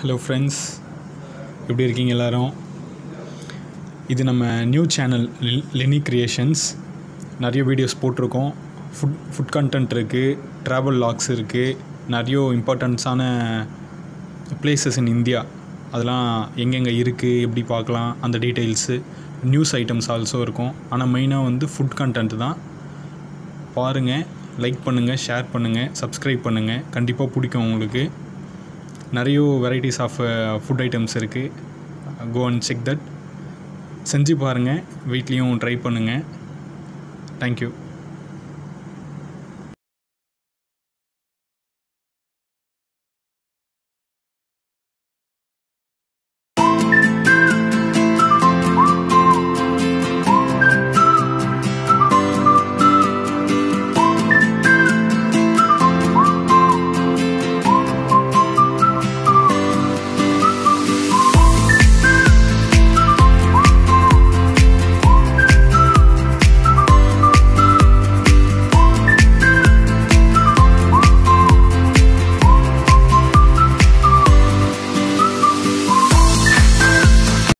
hello friends எப்படி இருக்கீங்க எல்லாரும் இது நம்ம நியூ சேனல் லெனி கிரியேஷன்ஸ் நிறைய வீடியோஸ் போட்டிருக்கோம் ஃபுட் ஃபுட் கண்டென்ட் இருக்குது ட்ராவல் லாக்ஸ் இருக்குது நிறைய இம்பார்ட்டன்ஸான பிளேசஸ் இன் இந்தியா அதெல்லாம் எங்கெங்கே இருக்குது எப்படி பார்க்கலாம் அந்த டீட்டெயில்ஸு நியூஸ் ஐட்டம்ஸ் ஆல்சோ இருக்கும் ஆனால் மெயினாக வந்து ஃபுட் கண்டென்ட் தான் பாருங்கள் லைக் பண்ணுங்கள் ஷேர் பண்ணுங்கள் சப்ஸ்கிரைப் பண்ணுங்கள் கண்டிப்பாக பிடிக்கும் உங்களுக்கு நிறைய வெரைட்டிஸ் ஆஃப் ஃபுட் ஐட்டம்ஸ் இருக்குது கோ அண்ட் செக் தட் செஞ்சு பாருங்கள் வீட்லேயும் ட்ரை பண்ணுங்கள் தேங்க்யூ